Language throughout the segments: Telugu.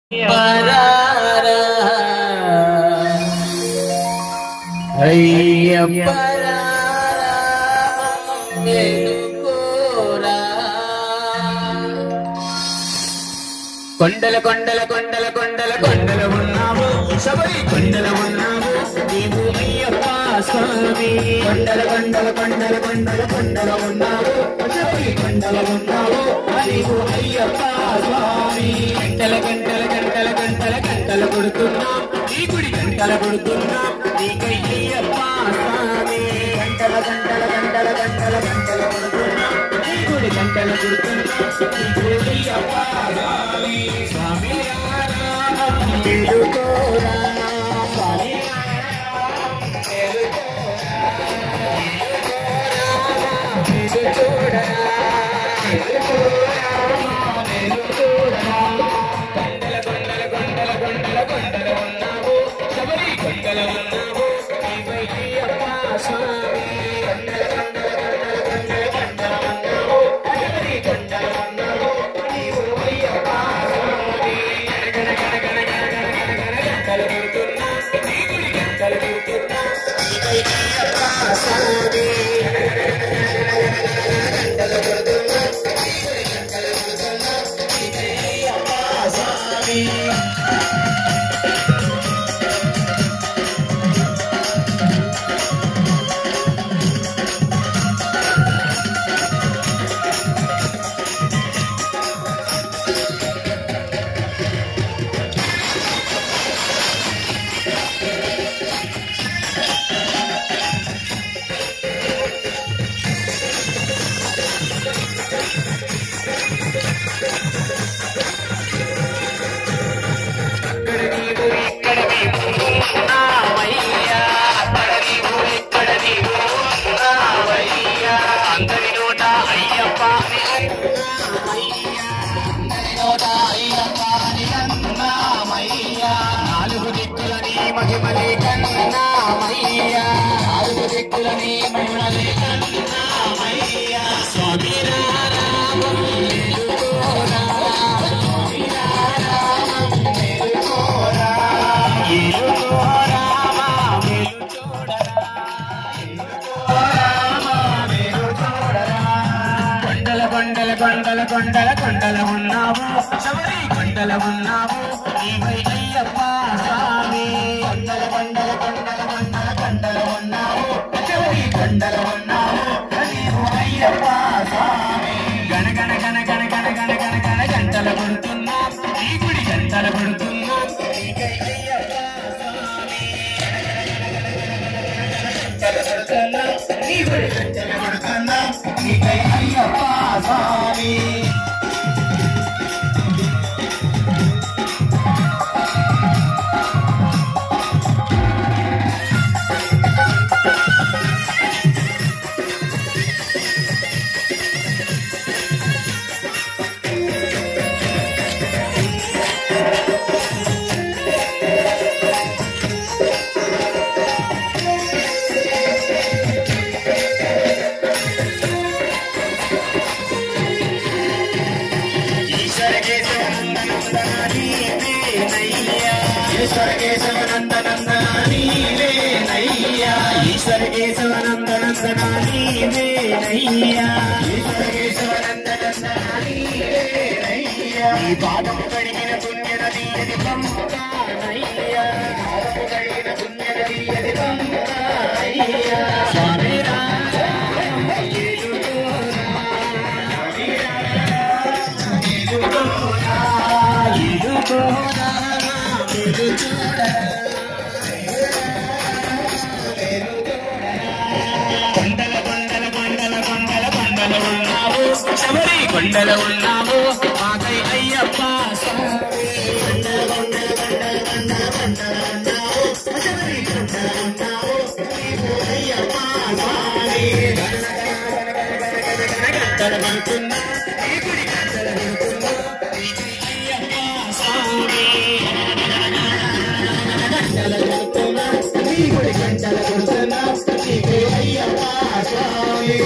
పరారా అయ్యప్పరారా మేలుకోరా కొండల కొండల కొండల కొండల కొండల ఉన్నావు శబరి కొండల ఉన్నావు నీవు అయ్యప్ప స్వామి కొండల కొండల కొండల కొండల కొండల ఉన్నావు శబరి కొండల ఉన్నావు నీవు అయ్యప్ప స్వామి గంటల గంటల గంటల గంటల గంటల కొడుతున్నాం నీ గుడి గంటల కొడుతున్నాం నీకయ్యప్ప స్వామి గంటల గంటల గంటల గంటల గంటల కొడుతున్నాం నీ గుడి గంటల కొడుతున్నాం నీకు అయ్యప్ప స్వామి స్వామి మేలుకోరా స్వామి మేలుకోరా కొండల కొండల కొండల కొండల కొండల ఉన్నావు శబరి కొండల ఉన్నావు నీవై అయ్యప్ప స్వామి కొండల కొండల కొండల కొండల కొండల ఉన్నావు శబరి కొండల ఉన్నావు నీవు అయ్యప్ప స్వామి గణ గణ గణ గణ గణ గణ గణ గంటలు కొడుతున్నా నీ గుడి గంటలు కొడుతున్నా నీవై అయ్యప్ప స్వామి గంటలు కొడుతున్నా నీ గుడి గంటలు కొడుతున్నా నీవై అయ్యప్ప స్వామి అక్కడ నీవు ఇక్కడ నీవు ఉన్నావయ్యా అక్కడ నీవు ఇక్కడ నీవు ఉన్నావయ్యా అందరి నోట అయ్యప్ప అని అన్నామయ్యా. అందరి నోట అయ్యప్ప అని అన్నామయ్యా. నాలుగు దిక్కుల నీ మహిమలే కన్నామయ్యా నాలుగు దిక్కుల నీ మహిమలే కన్నామయ్యా స్వామి రారామం మేలుకోరా స్వామి రారామం మేలుకోరా ఏలుకోరా మా మేలు చూడరా ఏలుకోరా మా మేలు చూడరా కొండల కొండల కొండల కొండల కొండల ఉన్నావు శబరి కొండల ఉన్నావు నీవై అయ్యప్ప స్వామి కొండల కొండల కొండల కొండల కొండల ఉన్నావు శబరి కొండల ఉన్నావు నీవు అయ్యప్ప స్వామి గణ గణ గణ గణ గణ గణ గణ గణ గంటల కొడుతున్నా నీ గుడి గంటల కొడుతున్నా నీకై అయ్యప్ప స్వామి గంటల కొడుతున్నా నీ గుడి గంటల కొడుతున్నా నీకై అయ్యప్ప స్వామి ఈశ్వర కేశవనందనందనాని వేనయ్యా ఈశ్వర కేశవనందనందనాని వేనయ్యా ఈశ్వర కేశవనందనందనాని వేనయ్యా ఈశ్వర కేశవనందనందనాని వేనయ్యా ఈ పాదము కడిగిన పుణ్యనది అది పంపానయ్యా పాదము కడిగిన పుణ్యనది అది పంపానయ్యా స్వామి రాజా ఏలుకోరా స్వామి కొండల కొండల కొండల కొండల కొండల ఉన్నావు శబరి కొండల ఉన్నావు మాకై అయ్యప్ప స్వామి కొండల కొండల కొండల కొండల కొండల ఉన్నావు శబరి కొండల ఉన్నావు నీవు అయ్యప్ప స్వామి గంటల పడుతున్నా నీ గుడి గంటల పడుతున్నా నీకు అయ్యప్ప స్వామి గంటల పడుతున్నా నీ గుడి గంటల పడుతున్నా నీకు అయ్యప్ప స్వామి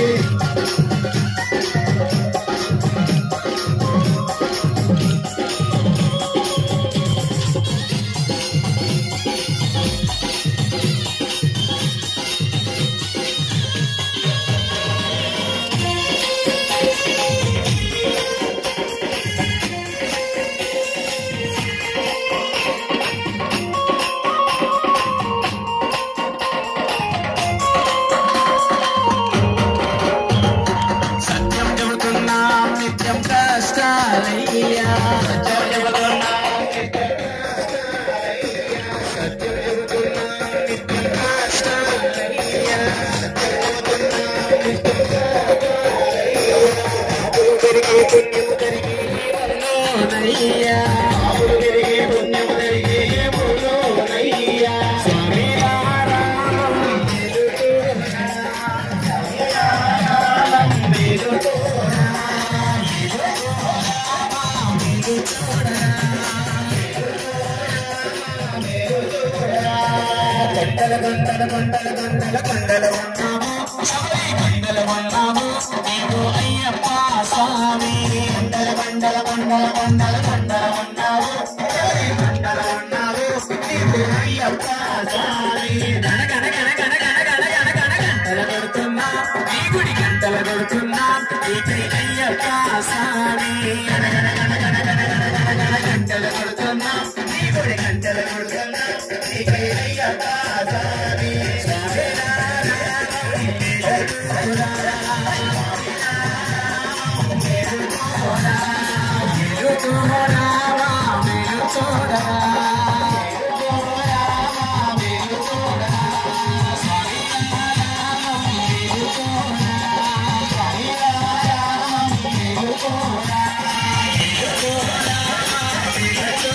కొండల కొండల కొండల కొండల కొండల ఉన్నాము శబరి కొండల ఉన్నాము నీవు అయ్యప్ప స్వామి కొండల కొండల కొండల కొండల కొండల ఉన్నావు శబరి కొండల ఉన్నావు నీవు అయ్యప్ప స్వామి గణ గణ గణ గణ గణ గణ గణ గణ గంటల కొడుతున్నా ఈ గుడి గంటల కొడుతున్నా నీకై అయ్యప్ప స్వామి గణ గణ గణ గణ గణ గణ గణ గణ గంటల కొడుతున్నా ఈ గుడి గంటల కొడుతున్నా నీకై అయ్యప్ప స్వామి స్వామి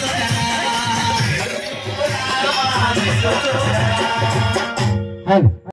అవును